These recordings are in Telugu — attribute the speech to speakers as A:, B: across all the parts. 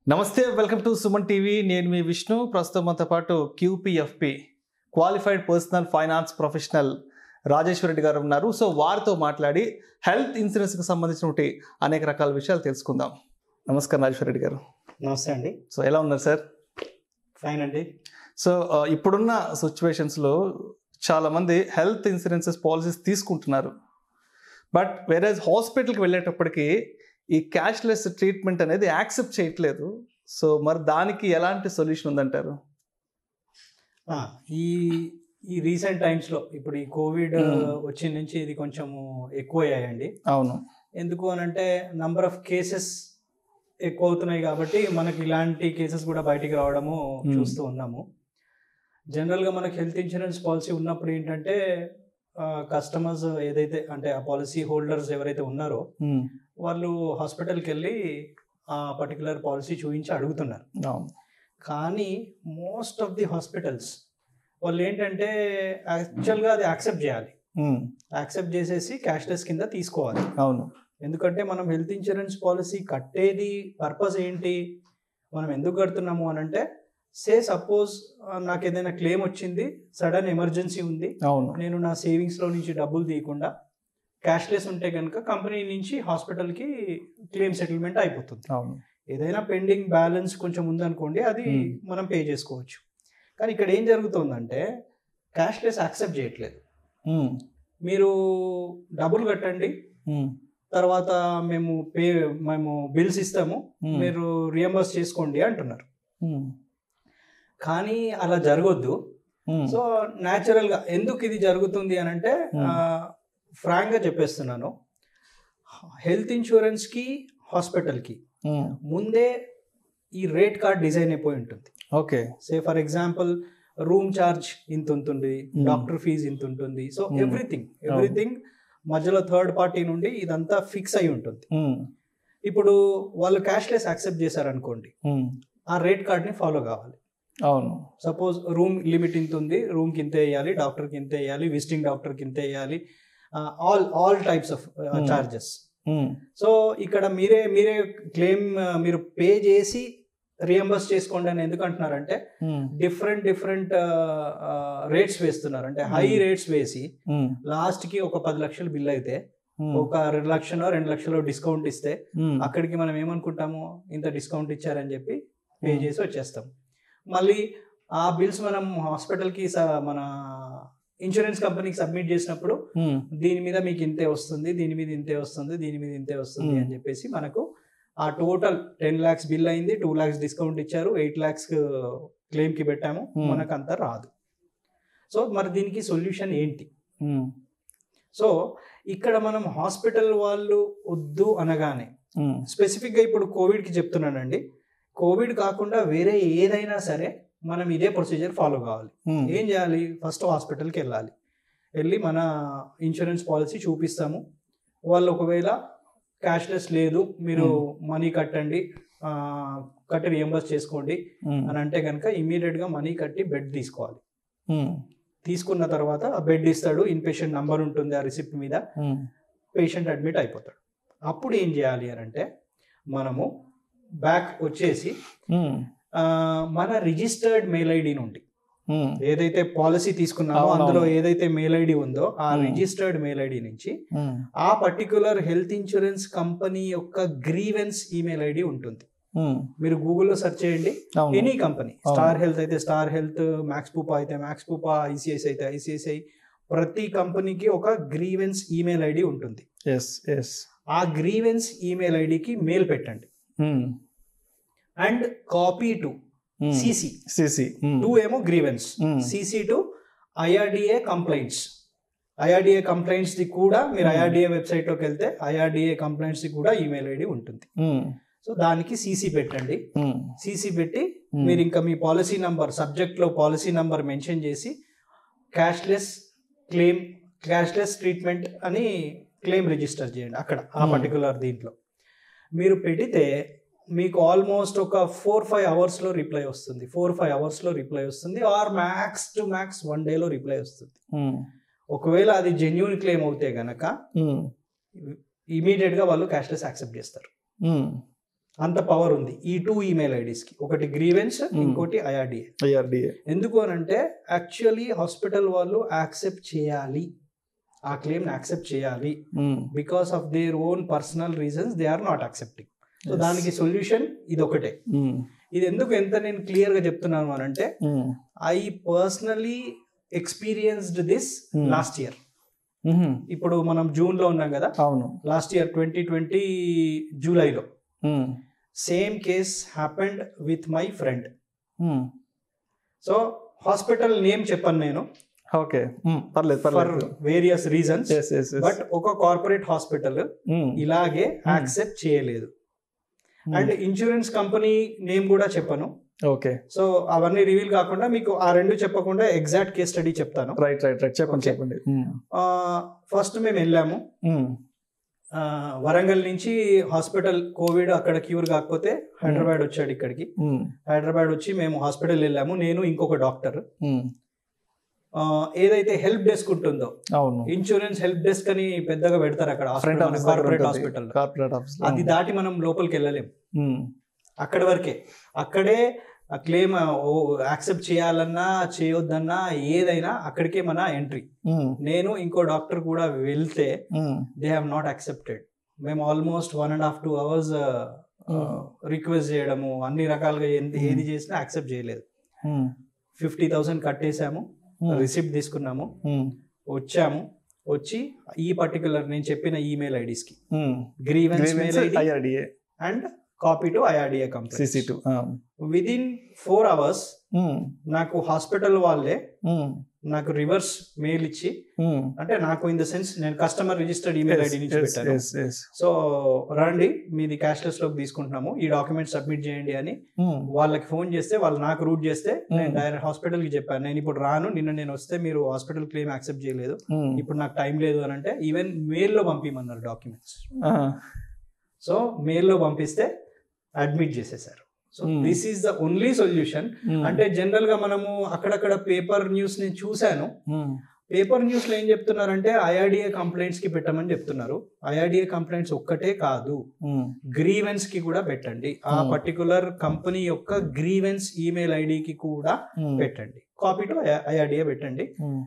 A: నమస్తే వెల్కమ్ టు సుమన్ టీవీ నేను మీ విష్ణు ప్రస్తుతం మనతో పాటు QPFP qualified personal finance professional Rajeshwara Reddy గారు ఉన్నారు సో వారితో మాట్లాడి హెల్త్ ఇన్సూరెన్స్కి సంబంధించినటువంటి అనేక రకాల విషయాలు తెలుసుకుందాం నమస్కారం రాజేశ్వర రెడ్డి గారు
B: నమస్తే అండి
A: సో ఎలా ఉన్నారు సార్
B: ఫైన్ అండి
A: సో ఆ, ఇప్పుడున్న సిచ్యువేషన్స్లో చాలామంది హెల్త్ ఇన్సూరెన్సెస్ పాలసీస్ తీసుకుంటున్నారు బట్ వేరే హాస్పిటల్కి వెళ్ళేటప్పటికి ఈ క్యాష్లెస్ ట్రీట్మెంట్ అనేది యాక్సెప్ట్ చేయట్లేదు సో మరి దానికి ఎలాంటి సొల్యూషన్ ఉందంటారు
B: ఆ, ఈ ఈ రీసెంట్ టైమ్స్లో ఇప్పుడు ఈ కోవిడ్
A: Hmm.
B: వచ్చిన నుంచి ఇది కొంచెము ఎక్కువ అయ్యాయండి
A: అవును
B: ఎందుకు అని అంటే నంబర్ ఆఫ్ కేసెస్ ఎక్కువ అవుతున్నాయి కాబట్టి మనకి ఇలాంటి కేసెస్ కూడా బయటికి రావడము
A: Hmm.
B: చూస్తూ ఉన్నాము జనరల్గా మనకి హెల్త్ ఇన్సూరెన్స్ పాలసీ ఉన్నప్పుడు ఏంటంటే కస్టమర్స్ ఏదైతే అంటే ఆ పాలసీ హోల్డర్స్ ఎవరైతే ఉన్నారో
A: ఉమ్,
B: వాళ్ళు హాస్పిటల్కి వెళ్ళి ఆ పర్టికులర్ పాలసీ చూపించి అడుగుతున్నారు
A: అవును
B: కానీ మోస్ట్ ఆఫ్ ది హాస్పిటల్స్ వాళ్ళు ఏంటంటే యాక్చువల్గా అది యాక్సెప్ట్ చేయాలి
A: ఉమ్,
B: యాక్సెప్ట్ చేసేసి క్యాష్లెస్ కింద తీసుకోవాలి
A: అవును
B: ఎందుకంటే మనం హెల్త్ ఇన్సూరెన్స్ పాలసీ కట్టేది పర్పస్ ఏంటి మనం ఎందుకు కడుతున్నాము అని అంటే సే సపోజ్ నాకు ఏదైనా క్లెయిమ్ వచ్చింది సడన్ ఎమర్జెన్సీ ఉంది
A: అవును
B: నేను నా సేవింగ్స్లో నుంచి డబ్బులు తీయకుండా క్యాష్లెస్ ఉంటే కనుక కంపెనీ నుంచి హాస్పిటల్కి క్లెయిమ్ సెటిల్మెంట్ అయిపోతుంది
A: అవును
B: ఏదైనా పెండింగ్ బ్యాలెన్స్ కొంచెం ఉందనుకోండి అది
A: Hmm.
B: మనం పే చేసుకోవచ్చు కానీ ఇక్కడ ఏం జరుగుతుందంటే క్యాష్లెస్ యాక్సెప్ట్ చేయట్లేదు
A: ఉమ్,
B: మీరు డబ్బులు కట్టండి
A: ఉమ్,
B: తర్వాత మేము పే మేము బిల్స్ ఇస్తాము
A: ఉమ్,
B: మీరు రియంబర్స్ చేసుకోండి అంటున్నారు
A: ఉమ్,
B: కానీ అలా జరగొద్దు
A: ఉమ్,
B: సో న్యాచురల్గా ఎందుకు ఇది జరుగుతుంది అని అంటే
A: Hmm.
B: ఫ్రాంక్గా చెప్పేస్తున్నాను హెల్త్ ఇన్సూరెన్స్కి హాస్పిటల్కి
A: ఉమ్,
B: ముందే ఈ రేట్ కార్డ్ డిజైన్ అయిపోయి ఉంటుంది
A: okay
B: say for example room charge ఇంత ఉంటుంది
A: Hmm.
B: డాక్టర్ ఫీజు ఇంత ఉంటుంది సో
A: Hmm.
B: ఎవ్రీథింగ్ ఎవ్రీథింగ్ మధ్యలో థర్డ్ పార్టీ నుండి ఇదంతా ఫిక్స్ అయి ఉంటుంది
A: ఉమ్,
B: ఇప్పుడు వాళ్ళు క్యాష్లెస్ యాక్సెప్ట్ చేశారనుకోండి
A: ఉమ్,
B: ఆ రేట్ కార్డ్ని ఫాలో కావాలి
A: అవును
B: సపోజ్ రూమ్ లిమిట్ ఇంత ఉంది రూమ్కి ఇంత వేయాలి డాక్టర్కి ఇంత వేయాలి విజిటింగ్ డాక్టర్కి ఇంత వేయాలి all all types of
A: Hmm.
B: Charges
A: um,
B: so ఇక్కడ మీరే మీరే క్లెయిమ్ మీరు పే చేసి రియంబర్స్ చేసుకోండి అని ఎందుకు అంటున్నారంటే
A: ఉమ్,
B: డిఫరెంట్ డిఫరెంట్ రేట్స్ వేస్తున్నారు అంటే హై
A: Hmm.
B: రేట్స్ వేసి
A: ఉమ్,
B: లాస్ట్ కి ఒక పది లక్షలు బిల్ అయితే
A: ఉమ్,
B: ఒక రెండు లక్షలు రెండు లక్షలు డిస్కౌంట్ ఇస్తే
A: ఉమ్,
B: అక్కడికి మనం ఏమనుకుంటాము ఇంత డిస్కౌంట్ ఇచ్చారని చెప్పి పే
A: Hmm.
B: చేసి వచ్చేస్తాం మళ్ళీ ఆ బిల్స్ మనం హాస్పిటల్కి మన ఇన్సూరెన్స్ కంపెనీకి సబ్మిట్ చేసినప్పుడు
A: ఉమ్,
B: దీని మీద మీకు ఇంతే వస్తుంది దీని మీద ఇంతే వస్తుంది దీని మీద ఇంతే వస్తుంది
A: Hmm.
B: అని చెప్పేసి మనకు ఆ టోటల్ టెన్ ల్యాక్స్ బిల్ అయింది టూ ల్యాక్స్ డిస్కౌంట్ ఇచ్చారు ఎయిట్ ల్యాక్స్ క్లెయిమ్ కి పెట్టాము
A: Hmm.
B: మనకు అంత రాదు సో మరి దీనికి సొల్యూషన్ ఏంటి
A: ఉమ్,
B: సో ఇక్కడ మనం హాస్పిటల్ వాళ్ళు వద్దు అనగానే
A: ఉమ్,
B: స్పెసిఫిక్గా ఇప్పుడు కోవిడ్కి చెప్తున్నానండి కోవిడ్ కాకుండా వేరే ఏదైనా సరే మనం ఇదే ప్రొసీజర్ ఫాలో కావాలి
A: ఉమ్,
B: ఏం చేయాలి ఫస్ట్ హాస్పిటల్కి వెళ్ళాలి వెళ్ళి మన ఇన్సూరెన్స్ పాలసీ చూపిస్తాము వాళ్ళు ఒకవేళ క్యాష్లెస్ లేదు మీరు మనీ కట్టండి ఆ, కట్టి రియంబర్స్ చేసుకోండి
A: ఉమ్,
B: అని అంటే కనుక ఇమీడియట్గా మనీ కట్టి బెడ్ తీసుకోవాలి
A: ఉమ్,
B: తీసుకున్న తర్వాత ఆ బెడ్ ఇస్తాడు ఇన్ పేషెంట్ నంబర్ ఉంటుంది ఆ రిసిప్ట్ మీద
A: ఉమ్,
B: పేషెంట్ అడ్మిట్ అయిపోతాడు అప్పుడు ఏం చేయాలి అని అంటే మనము బ్యాక్ వచ్చేసి
A: ఉమ్,
B: ఆ, మన రిజిస్టర్డ్ మెయిల్ ఐడి నుండి
A: ఉమ్,
B: ఏదైతే పాలసీ తీసుకున్నామో
A: అవునవును.
B: అందులో ఏదైతే మెయిల్ ఐడి ఉందో ఆ
A: Hmm.
B: రిజిస్టర్డ్ మెయిల్ ఐడి నుంచి
A: ఉమ్,
B: ఆ పర్టికులర్ హెల్త్ ఇన్సూరెన్స్ కంపెనీ యొక్క గ్రీవెన్స్ ఈమెయిల్ ఐడి ఉంటుంది
A: ఉమ్,
B: మీరు గూగుల్లో సెర్చ్ చేయండి
A: అవును.
B: ఎనీ కంపెనీ
A: అవును.
B: స్టార్ హెల్త్ అయితే స్టార్ హెల్త్ మ్యాక్స్ పూపా అయితే మ్యాక్స్ పూపా ఐసిఐసి అయితే ఐసిఐసిఐ ప్రతి కంపెనీకి ఒక గ్రీవెన్స్ ఈమెయిల్ ఐడి ఉంటుంది
A: ఎస్ ఎస్
B: ఆ గ్రీవెన్స్ ఈమెయిల్ ఐడికి మెయిల్ పెట్టండి
A: um,
B: and copy to
A: um,
B: CC
A: CC um,
B: to ఏమో grievance
A: um,
B: CC to IRDA complaints IRDA complaints ది కూడా మీరు
A: Hmm.
B: ఐఆర్డిఏ వెబ్సైట్ లోకి వెళ్తే ఐఆర్డిఏ కంప్లైంట్స్ ది కూడా ఈమెయిల్ ఐడి ఉంటుంది
A: ఉమ్,
B: సో దానికి సిసి పెట్టండి
A: ఉమ్,
B: సిసి పెట్టి
A: ఉమ్,
B: మీరు ఇంకా మీ పాలసీ నంబర్ సబ్జెక్ట్ లో పాలసీ నంబర్ మెన్షన్ చేసి క్యాష్లెస్ క్లెయిమ్ క్యాష్లెస్ ట్రీట్మెంట్ అని క్లెయిమ్ రిజిస్టర్ చేయండి అక్కడ ఆ
A: Hmm.
B: పర్టికులర్ దీంట్లో మీరు పెడితే మీకు ఆల్మోస్ట్ ఒక ఫోర్ ఫైవ్ అవర్స్లో రిప్లై వస్తుంది ఫోర్ ఫైవ్ అవర్స్లో రిప్లై వస్తుంది or max to max one డేలో రిప్లై వస్తుంది
A: ఉమ్,
B: ఒకవేళ అది జెన్యున్ క్లెయిమ్ అవుతే గనక
A: ఉమ్,
B: ఇమీడియట్గా వాళ్ళు క్యాష్లెస్ యాక్సెప్ట్ చేస్తారు
A: ఉమ్,
B: అంత పవర్ ఉంది ఈ టూ ఈమెయిల్ ఐడీస్కి ఒకటి గ్రీవెన్స్
A: Hmm.
B: ఇంకోటి ఐఆర్డిఏ
A: ఐఆర్డిఏ
B: ఎందుకు అని అంటే యాక్చువల్లీ హాస్పిటల్ వాళ్ళు యాక్సెప్ట్ చేయాలి ఆ క్లెయిమ్ యాక్సెప్ట్ చేయాలి because of their own personal reasons they are not accepting so దానికి సొల్యూషన్ ఇది ఒకటే ఇది ఎందుకు ఎంత నేను క్లియర్ గా చెప్తున్నాను అని అంటే I personally experienced this
A: Hmm.
B: Last year ఇప్పుడు మనం జూన్ లో ఉన్నాం కదా
A: అవును
B: లాస్ట్ ఇయర్ ట్వంటీ ట్వంటీ జూలైలో same case happened with my friend so hospital name చెప్పను నేను
A: ఓకే పర్లేదు
B: ఫర్
A: పర్లేదు
B: various reasons
A: yes yes
B: but ఒక కార్పొరేట్ హాస్పిటల్ ఇలాగే యాక్సెప్ట్ చేయలేదు అండ్ ఇన్సూరెన్స్ కంపెనీ నేమ్ కూడా చెప్పను
A: ఓకే
B: సో అవన్నీ రివీల్ కాకుండా మీకు ఆ రెండు చెప్పకుండా ఎగ్జాక్ట్ కేస్ స్టడీ చెప్తాను
A: రైట్ రైట్ రైట్ చెప్పండి
B: Okay.
A: చెప్పండి
B: ఫస్ట్ మేము వెళ్ళాము ఆ, వరంగల్ నుంచి హాస్పిటల్ కోవిడ్ అక్కడ క్యూర్ కాకపోతే హైదరాబాద్ వచ్చాడు ఇక్కడికి హైదరాబాద్ వచ్చి మేము హాస్పిటల్ వెళ్ళాము నేను ఇంకొక డాక్టర్ ఏదైతే హెల్ప్ డెస్క్ ఉంటుందో
A: అవును
B: ఇన్సూరెన్స్ హెల్ప్ డెస్క్ అని పెద్దగా పెడతారు అక్కడ
A: front office
B: corporate hospital
A: corporate office
B: అది దాటి మనం లోపలికి వెళ్ళలేం అక్కడి వరకే అక్కడే ఆ క్లెయిమ్ యాక్సెప్ట్ చేయాలన్నా చేయొద్దన్నా ఏదైనా అక్కడికే మన ఎంట్రీ నేను ఇంకో డాక్టర్ కూడా వెళ్తే దే హ్యావ్ నాట్ యాక్సెప్టెడ్ మేము almost one and half two hours request చేయడము అన్ని రకాలుగా ఏంది
A: Hmm.
B: ఏది చేసినా యాక్సెప్ట్ చేయలేదు ఫిఫ్టీ థౌసండ్ కట్టేశాము రిసిప్ట్ తీసుకున్నాము వచ్చాము వచ్చి ఈ పర్టికులర్ నేను చెప్పిన ఈమెయిల్ ఐడీస్కి grievance mail ID
A: IRDA
B: and copy to IRDA company
A: CC to
B: within four hours నాకు హాస్పిటల్ వాళ్ళే నాకు రివర్స్ మెయిల్ ఇచ్చి అంటే నాకు ఇన్ ద సెన్స్ నేను కస్టమర్ రిజిస్టర్డ్ ఈమెయిల్ ఐడి నుంచి పెట్టాను సో రండి మీది క్యాష్లెస్ లోకి తీసుకుంటున్నాము ఈ డాక్యుమెంట్ సబ్మిట్ చేయండి అని వాళ్ళకి ఫోన్ చేస్తే వాళ్ళు నాకు రూట్ చేస్తే నేను డైరెక్ట్ హాస్పిటల్ కి చెప్పాను నేను ఇప్పుడు రాను నిన్న నేను వస్తే మీరు హాస్పిటల్ క్లెయిమ్ యాక్సెప్ట్ చేయలేదు ఇప్పుడు నాకు టైం లేదు అని అంటే ఈవెన్ మెయిల్లో పంపించమన్నారు డాక్యుమెంట్స్ సో మెయిల్లో పంపిస్తే అడ్మిట్ చేసేసారు so
A: Hmm.
B: This is the only solution అంటే జనరల్ గా మనము అక్కడక్కడ పేపర్ న్యూస్ నేను చూశాను పేపర్ న్యూస్ లో ఏం చెప్తున్నారంటే ఐఆర్డిఏ కంప్లైంట్స్ కి పెట్టమని చెప్తున్నారు ఐఆర్డిఏ కంప్లైంట్స్ ఒక్కటే కాదు గ్రీవెన్స్ కి కూడా పెట్టండి ఆ
A: Hmm.
B: పర్టికులర్ కంపెనీ యొక్క గ్రీవెన్స్ ఈమెయిల్ ఐడికి కూడా పెట్టండి కాపీ టు ఐఆర్డిఏ పెట్టండి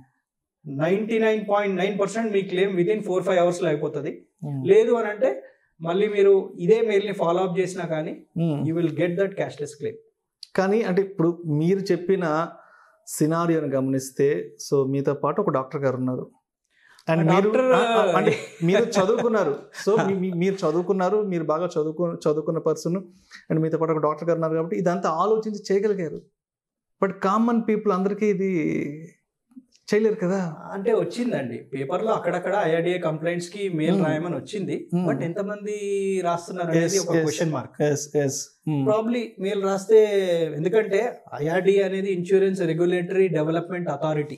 B: ninety nine point nine percent మీ claim within four five hours లో అయిపోతుంది లేదు అని అంటే మళ్ళీ మీరు ఇదే మెయిల్ ని ఫాలో అప్ చేసినా కానీ you will get that cashless claim
A: కానీ అంటే ఇప్పుడు మీరు చెప్పిన సినారియోని గమనిస్తే సో మీతో పాటు ఒక డాక్టర్ గారు ఉన్నారు అండ్
B: ఆ
A: మీరు
B: డాక్టర్-
A: ఆ, ఆ, అంటే మీరు చదువుకున్నారు సో మీ- మీ- మీరు చదువుకున్నారు మీరు బాగా చదువుకు చదువుకున్న పర్సన్ అండ్ మీతో పాటు ఒక డాక్టర్ గారు ఉన్నారు కాబట్టి ఇదంతా ఆలోచించి చేయగలిగారు బట్ కామన్ పీపుల్ అందరికీ ఇది చేయలేరు కదా
B: అంటే వచ్చిందండి పేపర్ లో అక్కడక్కడ ఐఆర్డిఏ కంప్లైంట్స్ కి మెయిల్
A: Hmm.
B: రాయమని వచ్చింది
A: Hmm.
B: బట్ ఎంతమంది రాస్తున్నారు అనేది
A: Yes,
B: ఒక
A: yes.
B: Question mark
A: yes yes
B: probably mail రాస్తే ఎందుకంటే ఐఆర్డిఏ అనేది insurance regulatory development authority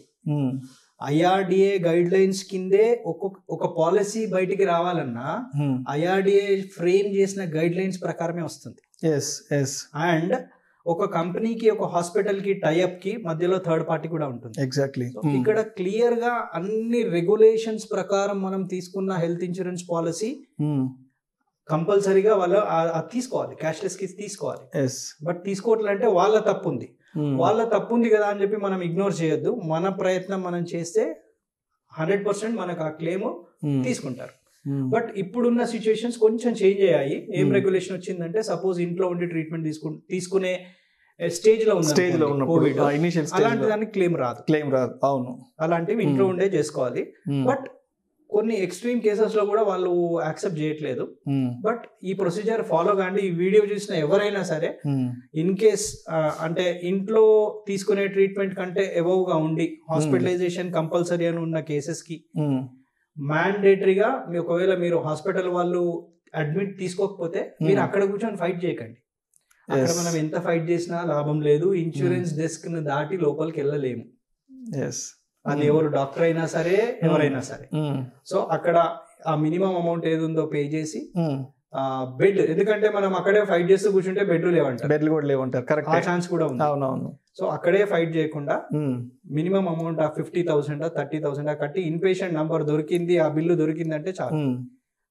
B: IRDA guidelines కిందే ఒక్కొక్క ఒక పాలసీ బయటికి రావాలన్నా ఐఆర్డిఏ ఫ్రేమ్ చేసిన గైడ్ లైన్స్ ప్రకారమే వస్తుంది
A: ఎస్ ఎస్
B: అండ్ ఒక కంపెనీకి ఒక హాస్పిటల్ కి టైఅప్ కి మధ్యలో థర్డ్ పార్టీ కూడా ఉంటుంది
A: ఎగ్జాక్ట్లీ
B: So, ఇక్కడ క్లియర్ గా అన్ని రెగ్యులేషన్స్ ప్రకారం మనం తీసుకున్న హెల్త్ ఇన్సూరెన్స్ పాలసీ కంపల్సరీగా వాళ్ళు ఆ- అది తీసుకోవాలి క్యాష్లెస్ కి తీసుకోవాలి
A: ఎస్
B: బట్ తీసుకోవట్లంటే వాళ్ళ తప్పు ఉంది వాళ్ళ తప్పు ఉంది కదా అని చెప్పి మనం ఇగ్నోర్ చేయొద్దు మన ప్రయత్నం మనం చేస్తే హండ్రెడ్ పర్సెంట్ మనకు ఆ క్లెయిమ్ తీసుకుంటారు బట్ ఇప్పుడున్న సిచ్యుయేషన్స్ కొంచెం చేంజ్ అయ్యాయి ఏం
A: Hmm.
B: రెగ్యులేషన్ వచ్చిందంటే సపోజ్ ఇంట్లో ఉండి ట్రీట్మెంట్ తీసుకు తీసుకునే స్టేజ్ లో ఉంది
A: స్టేజ్ లో ఉన్నప్పుడు
B: కోవిడ్
A: ఇనిషియల్
B: అలాంటి
A: స్టేజ్
B: దానికి క్లెయిమ్ రాదు
A: క్లెయిమ్ రాదు అవును
B: అలాంటివి ఇంట్లో
A: Hmm.
B: ఉండే చేసుకోవాలి
A: Hmm.
B: బట్ కొన్ని ఎక్స్ట్రీమ్ కేసెస్ లో కూడా వాళ్ళు యాక్సెప్ట్ చేయట్లేదు
A: Hmm.
B: బట్ ఈ ప్రొసీజర్ ఫాలో కాండి ఈ వీడియో చూసిన ఎవరైనా సరే
A: Hmm.
B: ఇన్ కేస్ అంటే ఇంట్లో తీసుకునే ట్రీట్మెంట్ కంటే ఎబవ్ గా ఉండి హాస్పిటలైజేషన్ కంపల్సరీ అని ఉన్న కేసెస్ కి
A: Hmm.
B: మ్యాండేటరీగా మీ ఒకవేళ మీరు హాస్పిటల్ వాళ్ళు అడ్మిట్ తీసుకోకపోతే మీరు అక్కడ కూర్చొని ఫైట్ చేయకండి అక్కడ
A: Yes.
B: మనం ఎంత ఫైట్ చేసినా లాభం లేదు ఇన్సూరెన్స్ డెస్క్ ని దాటి లోపలికి వెళ్ళలేము
A: Yes.
B: అది
A: Hmm.
B: ఎవరు డాక్టర్ అయినా సరే ఎవరైనా సరే
A: Hmm.
B: సో అక్కడ ఆ మినిమం అమౌంట్ ఏది ఉందో పే చేసి
A: Hmm.
B: బెడ్ ఎందుకంటే మనం అక్కడే ఫైట్ చేస్తూ కూర్చుంటే బెడ్ లేవంటారు
A: బెడ్లు కూడా లేవంటారు
B: ఆ
A: కరెక్ట్
B: ఛాన్స్ కూడా ఉంది
A: అవునవును
B: సో అక్కడే ఫైట్ చేయకుండా
A: Hmm.
B: మినిమం అమౌంట్ ఆ ఫిఫ్టీ థౌసండ్ థర్టీ థౌసండ్ కట్టి ఇన్ పేషెంట్ నంబర్ దొరికింది ఆ బిల్లు దొరికిందంటే చాలు
A: Hmm.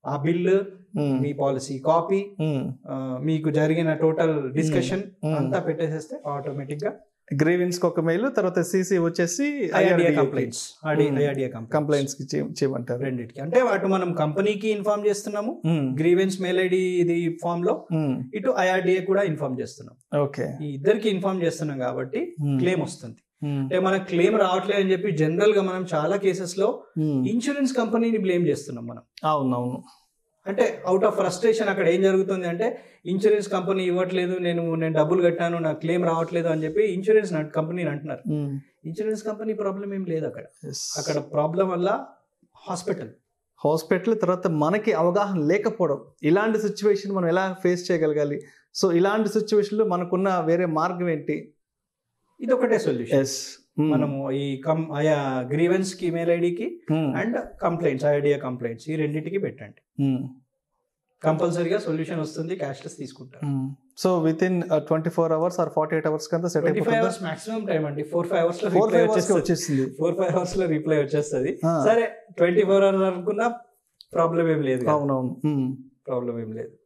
B: ఆ బిల్లు మీ పాలసీ కాపీ మీకు జరిగిన టోటల్ డిస్కషన్ అంతా పెట్టేసేస్తే ఆటోమేటిక్ గా
A: గ్రీవెన్స్ కి ఒక మెయిల్ తర్వాత సిసి వచ్చేసి
B: IRDA complaints
A: Hmm.
B: IRDA complaints
A: complaints కి చే- చేయమంటారు
B: రెండింటికి అంటే అటు మనం కంపెనీకి ఇన్ఫార్మ్ చేస్తున్నాము
A: ఉమ్,
B: గ్రీవెన్స్ మెయిల్ ఐడి ఇది ఫామ్ లో
A: ఉమ్,
B: ఇటు ఐఆర్డిఏ కూడా ఇన్ఫార్మ్ చేస్తున్నాం
A: ఓకే
B: ఈ ఇద్దరికి ఇన్ఫార్మ్ చేస్తున్నాం కాబట్టి
A: ఉమ్,
B: క్లెయిమ్ వస్తుంది
A: ఉమ్,
B: అంటే మనకు క్లెయిమ్ రావట్లేదు అని చెప్పి జనరల్ గా మనం చాలా కేసెస్ లో
A: ఉమ్,
B: ఇన్సూరెన్స్ కంపెనీని బ్లేమ్ చేస్తున్నాం మనం
A: అవునవును
B: అంటే అవుట్ ఆఫ్ ఫ్రస్ట్రేషన్ అక్కడ ఏం జరుగుతుంది అంటే ఇన్సూరెన్స్ కంపెనీ ఇవ్వట్లేదు నేను నేను డబ్బులు కట్టాను నాకు క్లెయిమ్ రావట్లేదు అని చెప్పి ఇన్సూరెన్స్ కంపెనీని అంటున్నారు
A: ఉమ్,
B: ఇన్సూరెన్స్ కంపెనీ ప్రాబ్లం ఏం లేదు అక్కడ
A: yes.
B: అక్కడ ప్రాబ్లం వల్ల హాస్పిటల్
A: హాస్పిటల్ తర్వాత మనకి అవగాహన లేకపోవడం ఇలాంటి సిచ్యువేషన్ మనం ఎలా ఫేస్ చేయగలగాలి సో ఇలాంటి సిచ్యువేషన్లో మనకున్న వేరే మార్గం ఏంటి
B: ఇది ఒకటే సొల్యూషన్
A: ఎస్
B: మనము ఈ కమ్ ఆయా గ్రీవెన్స్ కి మెయిల్ ఐడికి అండ్ కంప్లైంట్స్ ఐడియా కంప్లైంట్స్ ఈ రెండింటికి పెట్టండి కంపల్సరీగా సొల్యూషన్ వస్తుంది క్యాష్లెస్ తీసుకుంటారు
A: so within twenty four hours or forty eight hours కంతా సెట్
B: ట్వంటీ ఫైవ్
A: అయిపోతుంది
B: అవర్స్ మాక్సిమం టైం అండి ఫోర్ ఫైవ్ అవర్స్ లో
A: ఫోర్
B: రిప్లై
A: ఫైవ్ అవర్స్
B: వచ్చేస్తుంది
A: వచ్చేసింది
B: ఫోర్ ఫైవ్ అవర్స్ లో రిప్లై వచ్చేస్తుంది
A: ఆ,
B: సరే ట్వంటీ ఫోర్ అవర్స్ అనుకున్నా ప్రాబ్లం ఏం లేదు
A: అవునవును ఉమ్.
B: ప్రాబ్లం ఏం లేదు